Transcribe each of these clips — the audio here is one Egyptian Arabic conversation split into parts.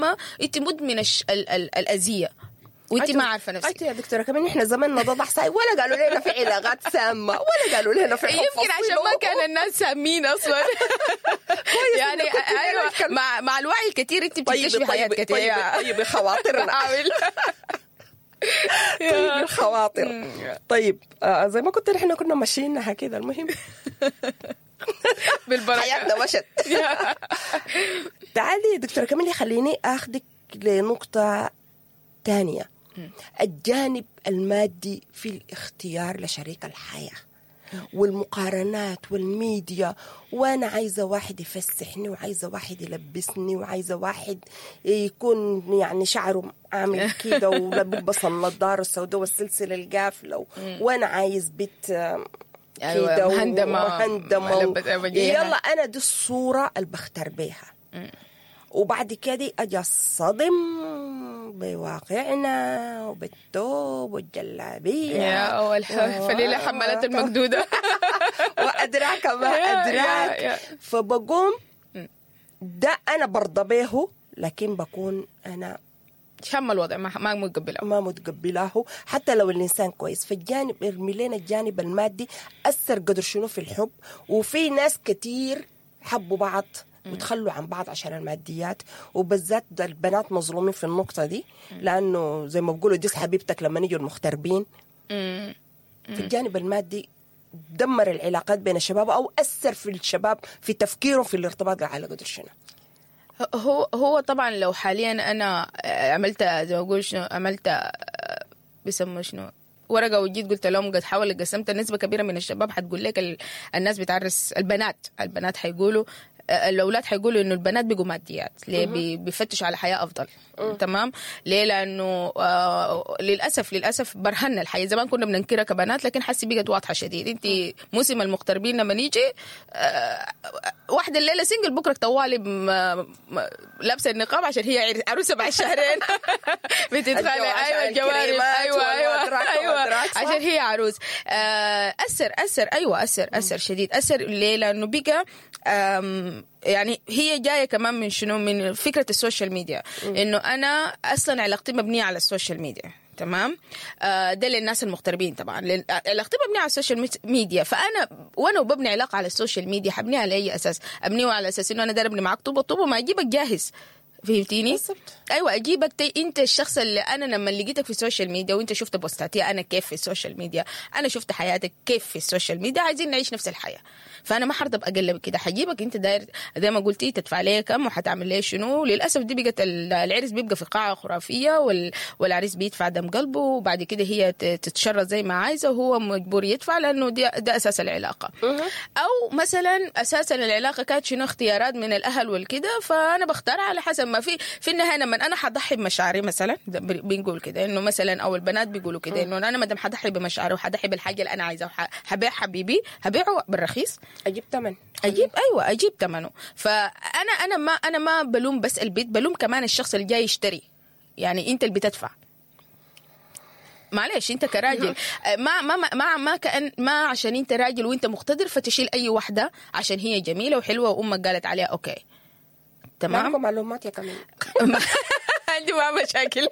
ما انت مدمنه الش- ال- ال- الاذيه وانت ما عارفه نفسك أيوة يا دكتورة كمان احنا زماننا ده ضحصاي ولا قالوا لنا في علاقات سامة ولا قالوا لنا في حب يمكن عشان ما كان الناس سامين اصلا يعني إنك كنت ايوه بتتكلم. مع مع الوعي الكثير انت بتكتشفي حاجات طيب كثير طيب طيب خواطرنا بحاول طيب الخواطر طيب آه زي ما كنت احنا كنا ماشيينها كده المهم بالبركه حياتنا مشت تعالي يا دكتورة كمان خليني اخذك لنقطة تانية الجانب المادي في الاختيار لشريك الحياة والمقارنات والميديا وانا عايزه واحد يفسحني وعايزه واحد يلبسني وعايزه واحد يكون يعني شعره عامل كده ولابس النضاره السوداء والسلسله القافله وانا عايز بيت آه، أيوة، كده مهندمة، ومهندمه ملبس وجهها. يلا انا دي الصوره اللي بختار بيها وبعد كده اجي اصطدم بواقعنا وبالثوب والجلابيه يا والفليله حمالات المقدوده وادراك ما يا- يا- ادراك يا. فبقوم ده انا برضى به لكن بكون انا شم الوضع ما ما متقبله ما متقبلاه حتى لو الانسان كويس فالجانب ارمي لنا الجانب المادي اثر قدر شنو في الحب وفي ناس كتير حبوا بعض وتخلوا عن بعض عشان الماديات وبالذات ده البنات مظلومين في النقطة دي لأنه زي ما بقولوا ديس حبيبتك لما نيجوا المغتربين مم. في الجانب المادي دمر العلاقات بين الشباب أو أثر في الشباب في تفكيرهم في الارتباط على قدر شنو هو هو طبعا لو حاليا انا عملت زي ما اقول شنو عملت آه، بيسموه شنو ورقه وجيت قلت لهم قد حاول قسمت نسبه كبيره من الشباب حتقول لك ال- الناس بتعرس البنات البنات حيقولوا آه، الاولاد حيقولوا انه البنات بيجوا ماديات ليه بي- بيفتشوا على حياه افضل تمام ليه لانه آه للاسف للاسف برهنا الحياه زمان كنا بننكرها كبنات لكن حسي بقت واضحه شديد انت موسم المغتربين لما نيجي آه واحده الليله سنجل بكره طوالي م- م- لابسه النقاب عشان هي عر- عروسه بعد شهرين بتتخانق الجو- عشان ايوه الجوارب الكريمات ايوه ايوه والأدراك ايوه والأدراك، صح؟ عشان هي عروس آه، اثر اثر ايوه اثر اثر شديد اثر ليه لانه بقى آم، يعني هي جايه كمان من شنو من فكره السوشيال ميديا انه انا اصلا علاقتي مبنيه على السوشيال ميديا تمام آه ده للناس المغتربين طبعا لأن علاقتي مبنيه على السوشيال ميت- ميديا فانا وانا وببني علاقه على السوشيال ميديا حبنيها على اي اساس ابنيه على اساس انه انا داير ابني معاك طوبه طوبه ما اجيبك جاهز فهمتيني؟ بالضبط. ايوه اجيبك تي انت الشخص اللي انا لما لقيتك في السوشيال ميديا وانت شفت بوستاتي انا كيف في السوشيال ميديا انا شفت حياتك كيف في السوشيال ميديا عايزين نعيش نفس الحياه فانا ما حرضى اقلب كده حجيبك انت داير زي ما قلتي تدفع لي كم وحتعمل لي شنو للاسف دي بقت ال- العرس بيبقى في قاعه خرافيه وال... والعريس بيدفع دم قلبه وبعد كده هي ت- تتشرط زي ما عايزه وهو مجبور يدفع لانه ده, ده اساس العلاقه او مثلا اساسا العلاقه كانت شنو اختيارات من الاهل والكده فانا بختار على حسب ما في في النهايه لما انا حضحي بمشاعري مثلا ده بن- بنقول كده انه مثلا او البنات بيقولوا كده انه انا ما دام حضحي بمشاعري وحضحي بالحاجه اللي انا عايزاها وح- حبيع حبيبي هبيعه بالرخيص أجيب ثمن اجيب ايوه اجيب ثمنه فانا انا ما انا ما بلوم بس البيت بلوم كمان الشخص اللي جاي يشتري يعني انت اللي بتدفع معلش انت كراجل ما ما ما ما, ما كان ما عشان انت راجل وانت مقتدر فتشيل اي واحده عشان هي جميله وحلوه وامك قالت عليها اوكي ما تمام عندكم معلومات يا كمان عندي ما مشاكل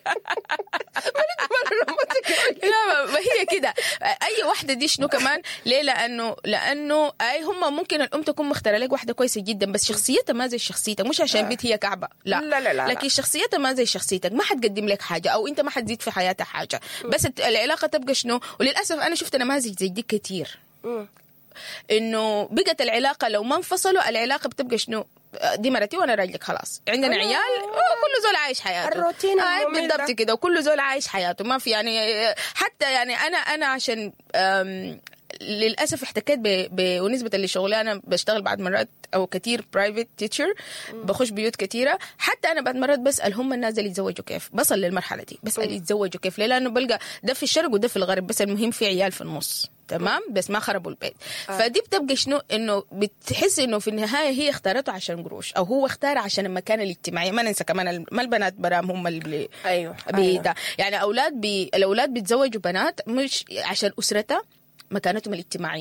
لا ما هي كده اي واحده دي شنو كمان ليه لانه لانه اي هم ممكن الام تكون مختاره لك واحده كويسه جدا بس شخصيتها ما زي شخصيتك مش عشان بيت هي كعبه لا لا لا لا. لكن شخصيتها ما زي شخصيتك ما حتقدم لك حاجه او انت ما حتزيد في حياتها حاجه بس العلاقه تبقى شنو وللاسف انا شفت نماذج زي دي كتير انه بقت العلاقه لو ما انفصلوا العلاقه بتبقى شنو دي مرتي وانا راجلك خلاص عندنا آه. عيال آه، كل زول عايش حياته الروتين آه الممل بالضبط ده. كده وكل زول عايش حياته ما في يعني حتى يعني انا انا عشان أم، للاسف احتكيت ب... ب... ونسبه اللي شغلي انا بشتغل بعد مرات او كثير برايفت تيتشر بخش بيوت كثيره حتى انا بعد مرات بسال هم الناس اللي يتزوجوا كيف بصل للمرحله دي بسال يتزوجوا كيف ليه لانه بلقى ده في الشرق وده في الغرب بس المهم في عيال في النص تمام بس ما خربوا البيت فدي بتبقى شنو انه بتحس انه في النهايه هي اختارته عشان قروش او هو اختار عشان المكانه الاجتماعيه ما ننسى كمان ال- ما البنات برام هم اللي أيوه بيدا يعني اولاد بي الاولاد بيتزوجوا بنات مش عشان اسرتها مكانتهم الاجتماعيه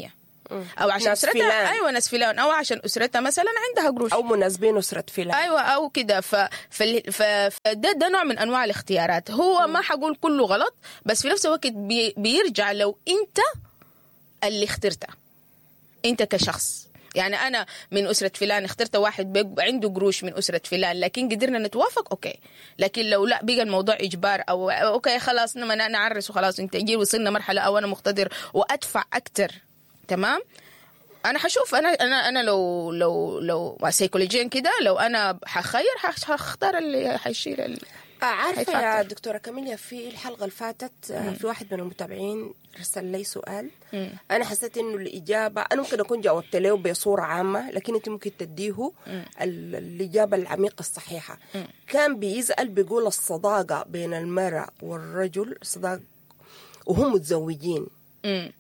او عشان ناس اسرتها فلان. ايوه ناس فلان او عشان اسرتها مثلا عندها قروش او مناسبين اسره فلان ايوه او كده ف... فال- ف... فده ده نوع من انواع الاختيارات هو ما حقول كله غلط بس في نفس الوقت بي... بيرجع لو انت اللي اخترته انت كشخص يعني انا من اسره فلان اخترت واحد بيق- عنده قروش من اسره فلان لكن قدرنا نتوافق اوكي لكن لو لا بقى الموضوع اجبار او اوكي خلاص نما نعرس وخلاص انت جي وصلنا مرحله او انا مقتدر وادفع اكتر تمام انا حشوف انا انا انا لو لو لو سيكولوجيا كده لو انا حخير حخ- حختار اللي حيشيل ال... آه، عارفة هيتفكر. يا دكتورة كاميليا في الحلقة اللي فاتت آه، في واحد من المتابعين رسل لي سؤال أنا حسيت إنه الإجابة أنا ممكن أكون جاوبت له بصورة عامة لكن أنت ممكن تديه ال- الإجابة العميقة الصحيحة كان بيسأل بيقول الصداقة بين المرأة والرجل صداقة وهم متزوجين مم.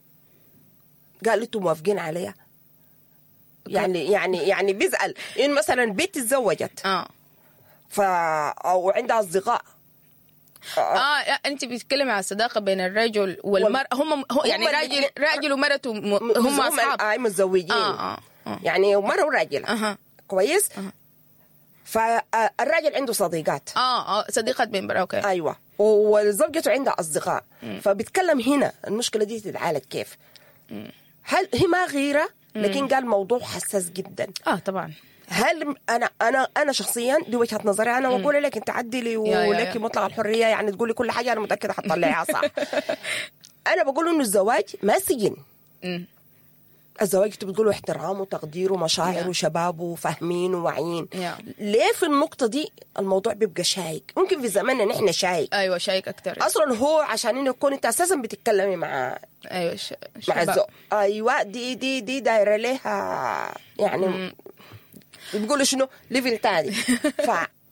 قال انتم موافقين عليها يعني يعني يعني بيسأل إن مثلا بنت تزوجت اه ف أو عندها أصدقاء اه لا، انت بتتكلمي عن الصداقه بين الرجل والمراه هم هو يعني هم راجل الاتنين- راجل ومرته م- هم اصحاب اي متزوجين اه اه اه يعني مرة وراجل اها كويس فالراجل عنده صديقات اه اه صديقة بين برا اوكي ايوه وزوجته عندها اصدقاء فبيتكلم هنا المشكله دي تتعالج كيف هل هي ما غيره لكن قال موضوع حساس جدا اه طبعا هل انا انا انا شخصيا دي وجهه نظري انا واقول لك انت عدلي يا- يا- ولك يا. مطلق الحريه يعني تقولي كل حاجه انا متاكده حتطلعيها صح انا بقول انه الزواج ما سجن مم. الزواج انتوا بتقولوا احترام وتقدير ومشاعر Yeah. وشباب وفاهمين وواعيين Yeah. ليه في النقطة دي الموضوع بيبقى شايك ممكن في زماننا نحن شايك ايوه شايك اكتر اصلا هو عشان انه يكون انت اساسا بتتكلمي مع ايوه ش... مع شباب. الزوج ايوه دي دي دي دايره لها يعني بيقولوا شنو ليفل تاني ف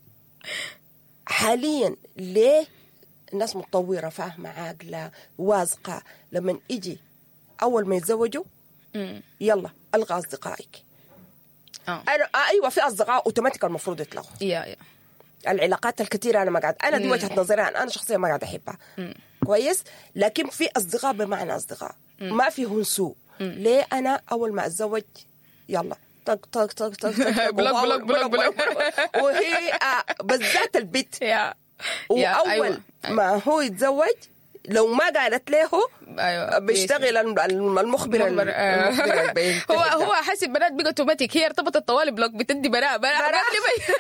حاليا ليه الناس متطوره فاهمه عاقله واثقه لما يجي اول ما يتزوجوا مم. يلا الغى اصدقائك اه انا آه ايوه في اصدقاء اوتوماتيك المفروض يتلغوا يا يا العلاقات الكثيره انا ما قاعد انا دي وجهه نظري انا أنا شخصيا ما قاعد احبها كويس لكن في اصدقاء بمعنى اصدقاء ما فيهم سوء ليه انا اول ما اتزوج يلا طق طق طق طق طق بلوك، وأول- بلوك، بلوك، بلوك. وهي آه، بالذات البيت يا يا، واول أيوة. ما هو يتزوج لو ما قالت له ايوه بيشتغل الم- الم- المخبر المخبر، آه. المخبر البنت هو هو حاسس البنات بقى اوتوماتيك هي ارتبطت طوالي بلوك بتدي براء براء براء. قبل ما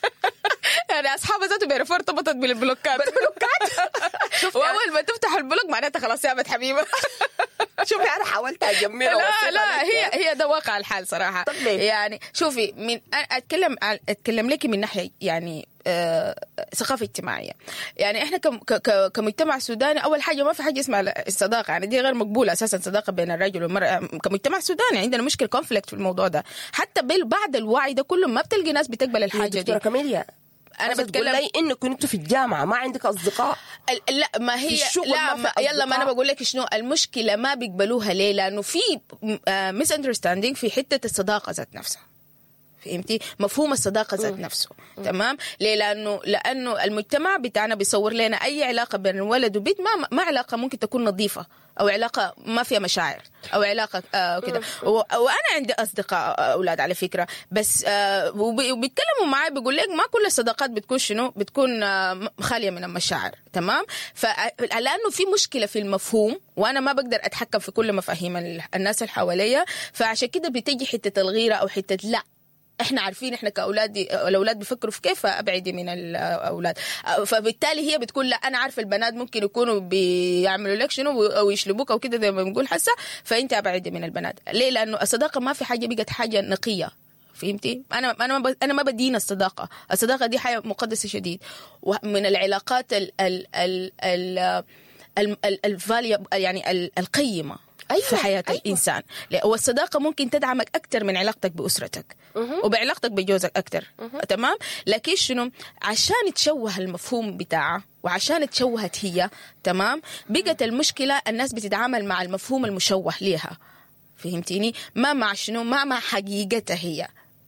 يعني اصحابها ذاته بيعرفوا ارتبطت بالبلوكات بالبلوكات شوف يعني واول ما تفتح البلوك معناتها خلاص يا بنت حبيبه شوفي انا حاولت اجملها لا وأوصلها لا لك. هي هي ده واقع الحال صراحه طب ليه؟ يعني شوفي من أنا اتكلم عن- اتكلم لك من ناحيه يعني آه ثقافه اجتماعيه يعني احنا كم ك- ك- كمجتمع سوداني اول حاجه ما في حاجه اسمها الصداقه يعني دي غير مقبوله اساسا صداقه بين الرجل والمراه كمجتمع سوداني عندنا مشكله كونفليكت في الموضوع ده حتى بال- بعد الوعي ده كله ما بتلقي ناس بتقبل يا الحاجه دكتورة دي كاميليا أنا أنا بتقول بتكلم- لي انك كنتوا في الجامعه ما عندك اصدقاء ال- لا ما هي في الشغل لا ما ما في يلا ما انا أصدقاء. بقول لك شنو المشكله ما بيقبلوها ليه لانه في ميس اندرستاندينج في حته الصداقه ذات نفسها فهمتي مفهوم الصداقه ذات نفسه تمام ليه لانه لانه المجتمع بتاعنا بيصور لنا اي علاقه بين الولد وبنت ما ما علاقه ممكن تكون نظيفه او علاقه ما فيها مشاعر او علاقه آه كده و- وانا عندي اصدقاء آه، اولاد على فكره بس آه وبي- وبيتكلموا معي بيقول لك ما كل الصداقات بتكون شنو بتكون آه خاليه من المشاعر تمام فلانه في مشكله في المفهوم وانا ما بقدر اتحكم في كل مفاهيم ال- الناس اللي حواليا فعشان كده بتجي حته الغيره او حته لا احنا عارفين احنا كاولاد الاولاد بيفكروا في كيف ابعدي من الاولاد فبالتالي هي بتقول لا انا عارفه البنات ممكن يكونوا بيعملوا لك شنو او يشلبوك او كده زي ما بنقول حسه فانت ابعدي من البنات ليه لانه الصداقه ما في حاجه بقت حاجه نقيه فهمتي انا انا ما ب- انا ما بدين الصداقه الصداقه دي حاجه مقدسه شديد ومن العلاقات ال ال ال ال ال- ال- الفاليو يعني ال- القيمه أيوة، في حياه أيوة. الانسان لا، والصداقه ممكن تدعمك اكثر من علاقتك باسرتك وبعلاقتك بجوزك اكثر تمام لكن شنو عشان تشوه المفهوم بتاعها وعشان تشوهت هي تمام بقت المشكله الناس بتتعامل مع المفهوم المشوه ليها فهمتيني ما مع شنو ما مع حقيقتها هي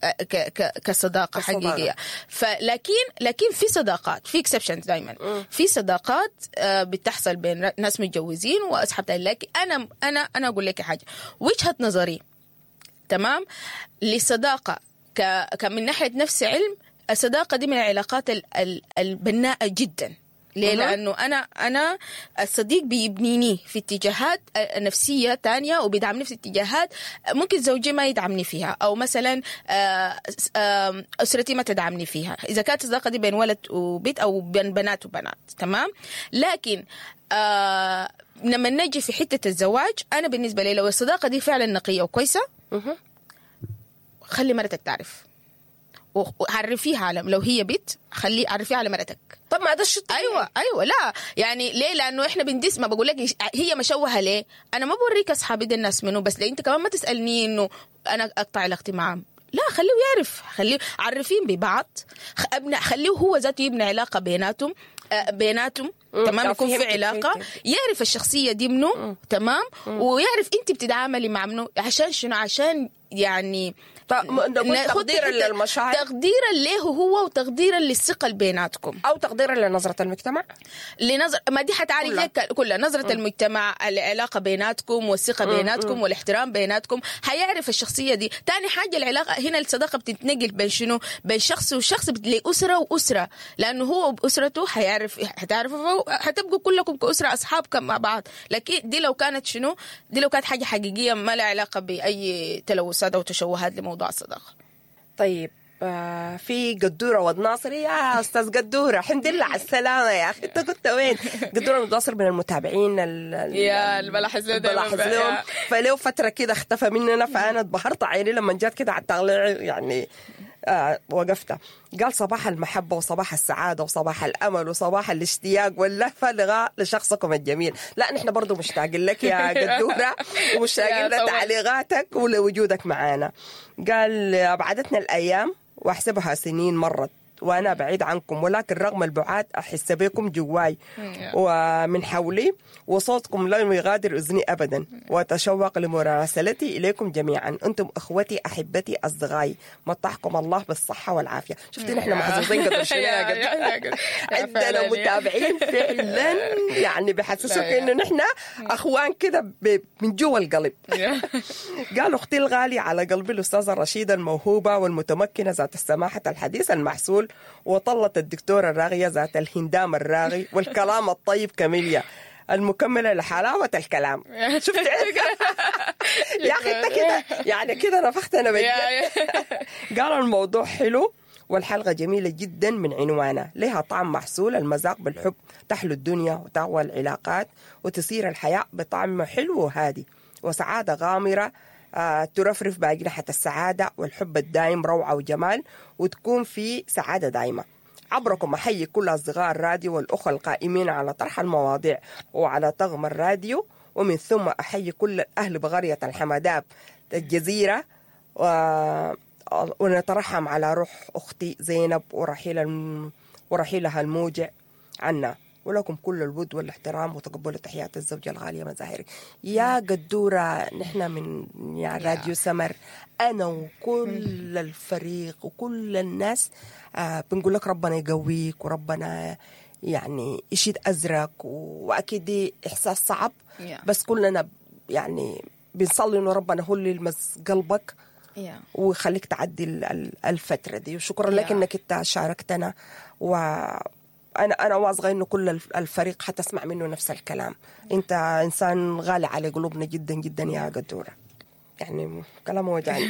ك ك كصداقه كصداقة. حقيقيه فلكن لكن في صداقات في اكسبشنز دائما في صداقات آه، بتحصل بين ناس متجوزين واصحاب تاني لكن انا انا انا اقول لك حاجه وجهه نظري تمام لصداقه ك من ناحيه نفس علم الصداقه دي من العلاقات ال- ال- البناءه جدا ليه؟ أها. لأنه أنا أنا الصديق بيبنيني في اتجاهات آه، نفسية تانية وبيدعمني في اتجاهات ممكن زوجي ما يدعمني فيها أو مثلا آه، آه، أسرتي ما تدعمني فيها إذا كانت الصداقة دي بين ولد وبنت أو بين بنات وبنات تمام لكن آه لما نجي في حتة الزواج أنا بالنسبة لي لو الصداقة دي فعلا نقية وكويسة مهم. خلي مرتك تعرف وعرفيها على لو هي بنت خلي عرفيها على مرتك طب ما ده الشيء الطبيعي. ايوه ايوه لا يعني ليه لانه احنا بندس ما بقول لك هي مشوهه ليه انا ما بوريك اصحابي دي الناس منه بس ليه انت كمان ما تسالني انه انا اقطع علاقتي معاه لا خليه يعرف خليه عرفين ببعض خ- ابني خليه هو ذاته يبني علاقه بيناتهم آه، بيناتهم مم. تمام آه، يكون في فهمتك، علاقه فهمتك. يعرف الشخصيه دي منه تمام ويعرف انت بتتعاملي مع منه عشان شنو عشان يعني طب م- نقول ناخد تقديرا حتة- للمشاعر تقديرا له هو وتقديرا للثقه اللي بيناتكم او تقديرا لنظره المجتمع لنظر ما دي حتعرف كلها. لك كلها نظرة المجتمع العلاقة بيناتكم والثقة بيناتكم والاحترام بيناتكم حيعرف الشخصية دي تاني حاجة العلاقة هنا الصداقة بتتنقل بين شنو بين شخص وشخص بت- لأسرة وأسرة لأنه هو بأسرته حيعرف حتعرفوا حتبقوا كلكم كأسرة أصحاب كم مع بعض لكن دي لو كانت شنو دي لو كانت حاجة حقيقية ما لها علاقة بأي تلوثات أو تشوهات لموضوع الصداقة طيب آه في قدوره ود ناصري يا استاذ قدوره الحمد لله على السلامه يا اخي انت كنت وين؟ قدوره ود ناصر من المتابعين ال- ال- يا اللي بلاحظ له دايماً بلاحظ بقى، لهم يا. فليه فتره كده اختفى مننا فانا اتبهرت عيني لما جات كده على التغليع يعني آه وقفت قال صباح المحبة وصباح السعادة وصباح الأمل وصباح الاشتياق واللهفة لغاء لشخصكم الجميل لا نحن برضو مشتاقين لك يا قدورة ومشتاقين يا طبعاً. لتعليقاتك ولوجودك معانا قال أبعدتنا الأيام وأحسبها سنين مرت وأنا بعيد عنكم ولكن رغم البعاد أحس بكم جواي ومن حولي وصوتكم لم يغادر أذني أبدا وأتشوق لمراسلتي إليكم جميعا أنتم أخوتي أحبتي أصدقائي متعكم الله بالصحة والعافية شفتي نحن محظوظين قدر شنو يا قدر عندنا متابعين فعلا يعني بحسسوك لا، يا. انه نحن اخوان كده ب- من جوا القلب قالوا اختي الغالية على قلبي الأستاذة الرشيدة الموهوبة والمتمكنة ذات السماحة الحديث المحسول وطلة الدكتورة الراغية ذات الهندام الراغي والكلام الطيب كميليا المكملة لحلاوة الكلام شفت يا أخي أنت كده يعني كده نفخت أنا بجد قالوا الموضوع حلو والحلقة جميلة جدا من عنوانها لها طعم محسول المذاق بالحب تحلو الدنيا وتقوى العلاقات وتسير الحياة بطعم حلو وهادي وسعادة غامرة آه ترفرف بأجنحة السعادة والحب الدائم روعة وجمال وتكون في سعادة دائمة عبركم أحيي كل أصدقاء الراديو والأخوة القائمين على طرح المواضيع وعلى طغم الراديو ومن ثم أحيي كل أهل بغرية الحمداب الجزيرة و... ونترحم على روح أختي زينب ورحيل الم... ورحيلها الموجع عنا ولكم كل الود والاحترام وتقبل تحيات الزوجة الغالية مزاهري يا قدورة نحن من يا راديو سمر أنا وكل الفريق وكل الناس آه بنقول لك ربنا يقويك وربنا يعني يشيد أزرك وأكيد دي إحساس صعب Yeah. بس كلنا يعني بنصلي إنه ربنا هو اللي يلمس قلبك ويخليك تعدي ال- ال- الفترة دي وشكرا لك Yeah. انك انت شاركتنا وانا انا واثقه انه كل الف- الفريق حتسمع منه نفس الكلام انت انسان غالي على قلوبنا جدا جدا يا قدوره يعني كلام وجعني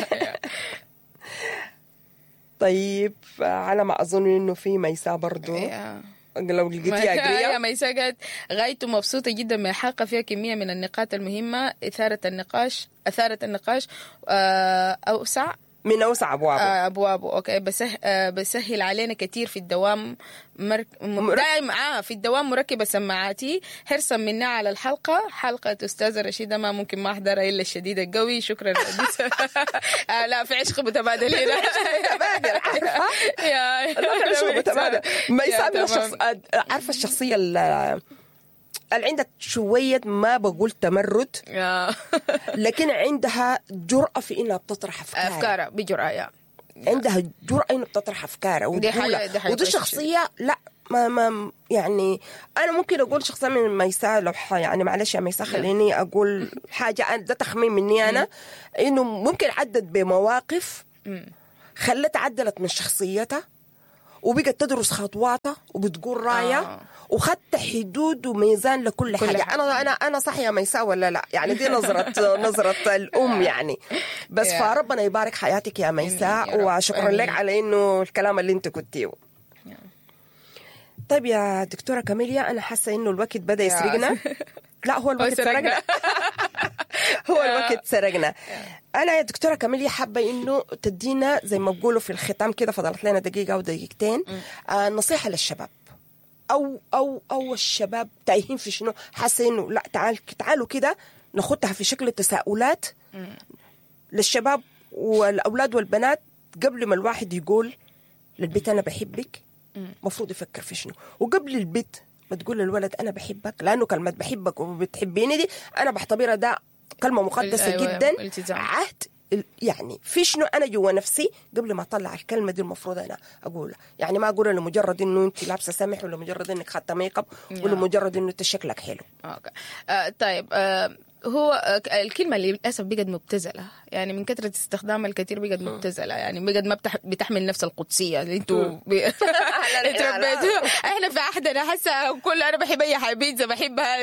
طيب على ما اظن انه في ميساء برضو لو لقيتيها يا قريه ميساء قالت غايته مبسوطة جدا من الحلقة فيها كمية من النقاط المهمة إثارة النقاش أثارت النقاش آه، أوسع من اوسع ابوابه آه، أبوابه أوكي بسه... آه، بسهل علينا كتير في الدوام مرك... م... مرك- دايم آه في الدوام مركبة سماعاتي حرصا منا على الحلقة حلقة أستاذة رشيدة ما ممكن ما أحضرها إلا الشديد القوي شكرا آه لا في عشق متبادل هنا متبادل، عارفة؟ يا لا شو متبادل ميساء من يا الشخص تمام. عارفه الشخصيه اللي اللي عندها شويه ما بقول تمرد يا لكن عندها جرأة في انها بتطرح افكار أفكارها بجرأة يا عندها جرأة انه بتطرح افكارها دي حاجة- وتقولها دي حاجة ودي كويسة شخصية لا ما ما يعني انا ممكن اقول شخصيه من ميساء لو ح- يعني معلش يا ميساء خليني اقول حاجه أنا- ده تخمين مني انا انه ممكن عدت بمواقف خلت عدلت من شخصيتها وبقت تدرس خطواتها وبتقول رايه آه. آه. وخدت حدود وميزان لكل كل حاجه حاجة. انا انا انا صح يا ميساء ولا لا يعني دي نظره نظره الام يعني بس يا. فربنا يبارك حياتك يا آمين يا ميساء رب. وشكرا آمين. لك على انه الكلام اللي انت قلتيه طيب يا دكتورة كاميليا أنا حاسة إنه الوقت بدأ يا. يسرقنا لا هو الوقت سرقنا. سرقنا هو الوقت سرقنا أنا يا دكتورة كاميليا حابة إنه تدينا زي ما بقولوا في الختام كده فضلت لنا دقيقة أو دقيقتين آه نصيحة للشباب أو أو أو الشباب تايهين في شنو حاسة إنه لا تعال تعالوا كده ناخدها في شكل تساؤلات للشباب والأولاد والبنات قبل ما الواحد يقول للبيت أنا بحبك المفروض يفكر في شنو وقبل البيت ما تقول للولد انا بحبك لانه كلمه بحبك وبتحبيني دي انا بعتبرها ده كلمه مقدسه أيوة، جدا التزام. عهد ال- يعني في شنو انا جوا نفسي قبل ما اطلع الكلمه دي المفروض انا اقولها يعني ما اقولها لمجرد انه انت لابسه سمح ولا مجرد انك خدت ميك اب ولا نعم. مجرد انه انت شكلك حلو اوكي آه طيب آه هو آه الكلمة اللي للأسف بقت مبتذلة يعني من كثرة استخدامها الكثير بقت مبتذلة يعني بقت ما بتح... بتحمل نفس القدسية اللي انتوا ب... اتربيتوا احنا في عهدنا حاسة كل انا بحب اي حاجة بيتزا بحبها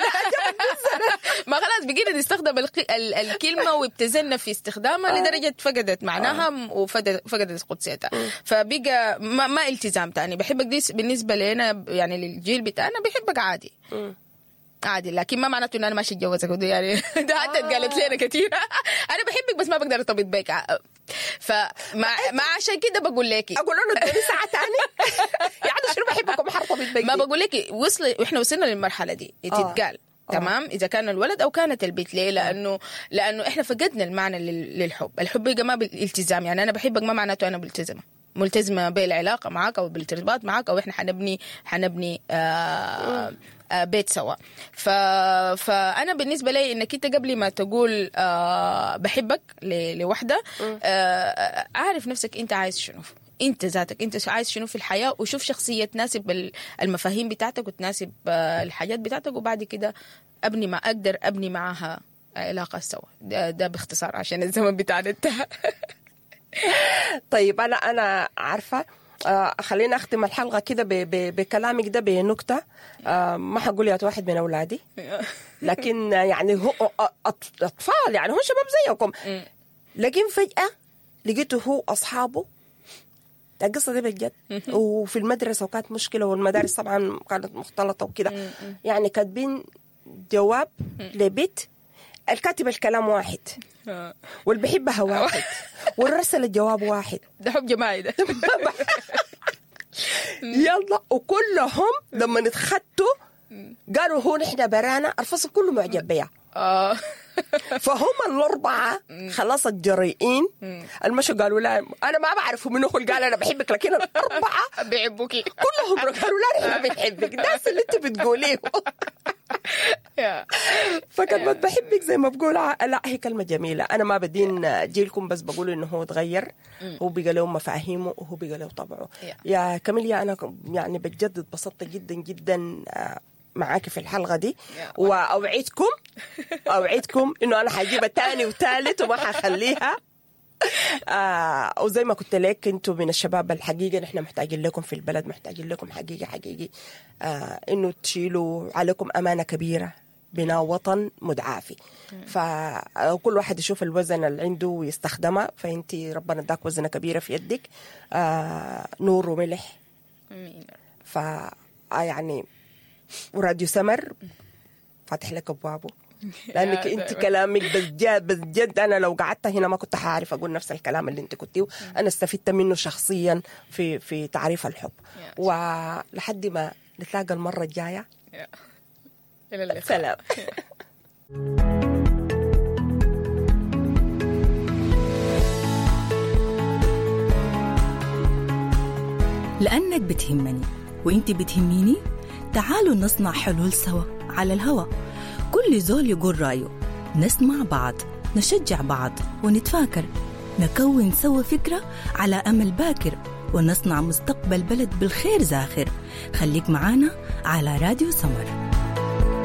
ما خلاص بقينا نستخدم الق... ال... الكلمة وابتذلنا في استخدامها لدرجة فقدت معناها وفقدت فقدت قدسيتها فبقى ما, ما التزام تاني بحبك دي بالنسبة لنا يعني للجيل بتاعنا بحبك عادي عادي لكن ما معناته ان انا ماشي اتجوزك ودي يعني ده حتى اتقالت لنا كثير انا بحبك بس ما بقدر ارتبط بك فما ما عشان كده بقول لك اقول له ادوني ساعه ثانيه يعني شنو بحبك وما حرتبط بك ما بقول لك وصل احنا وصلنا للمرحله دي تتقال آه. تمام اذا كان الولد او كانت البنت ليه لانه لانه احنا فقدنا المعنى لل- للحب الحب بقى ما بالالتزام يعني انا بحبك ما معناته انا ملتزمه ملتزمه بالعلاقه معك او بالارتباط معك او احنا حنبني حنبني آه آه بيت سوا ف... فانا بالنسبه لي انك انت قبل ما تقول آه بحبك ل... لوحده آه عارف نفسك انت عايز شنو انت ذاتك انت عايز شنو في الحياه وشوف شخصيه تناسب ال- المفاهيم بتاعتك وتناسب آه، الحاجات بتاعتك وبعد كده ابني ما اقدر ابني معاها علاقه سوا ده, ده باختصار عشان الزمن بتاعنا انتهى طيب انا انا عارفه آه خلينا اختم الحلقه كده ب- ب- بكلامك ده بنكته آه ما حقول يا واحد من اولادي لكن يعني هو أط- اطفال يعني هو شباب زيكم لكن فجاه لقيته هو اصحابه القصه دي بجد وفي المدرسه وكانت مشكله والمدارس طبعا كانت مختلطه وكده يعني كاتبين جواب لبيت الكاتب الكلام واحد واللي بيحبها واحد والرسل الجواب واحد ده حب جماعي ده يلا وكلهم لما اتخدوا قالوا هو نحن برانا الفصل كله معجب بيها آه. فهم الأربعة خلاص الجريئين المشوا قالوا لا أنا ما بعرف منو هو اللي قال أنا بحبك لكن الأربعة بيحبوكي كلهم قالوا لا نحن بنحبك ده اللي أنت بتقوليه يا. فكلمة بحبك زي ما بقول ع- لا هي كلمة جميلة أنا ما بدين جيلكم بس بقول إنه هو تغير هو بقى له مفاهيمه وهو بقى له طبعه Yeah. يا كاميليا أنا ك- يعني بجد اتبسطت جدا جدا آه، معاكي في الحلقة دي Yeah. وأوعدكم أوعدكم إنه أنا حجيبها تاني وتالت وما حخليها آه وزي ما قلت لك انتم من الشباب الحقيقه نحن محتاجين لكم في البلد محتاجين لكم حقيقي حقيقي آه انه تشيلوا عليكم امانه كبيره بناء وطن مدعافي فكل واحد يشوف الوزن اللي عنده ويستخدمها فانت ربنا اداك وزنه كبيره في يدك آه نور وملح آمين. ف آه يعني وراديو سمر فاتح لك ابوابه لانك يا انت دايما. كلامك بجد بجد انا لو قعدت هنا ما كنت حعرف اقول نفس الكلام اللي انت قلتيه انا استفدت منه شخصيا في في تعريف الحب يا. ولحد ما نتلاقى المره الجايه يا. الى اللقاء سلام لأنك بتهمني وإنت بتهميني تعالوا نصنع حلول سوا على الهوا كل زول يقول رأيه نسمع بعض نشجع بعض ونتفاكر نكون سوا فكرة على أمل باكر ونصنع مستقبل بلد بالخير زاخر خليك معانا على راديو سمر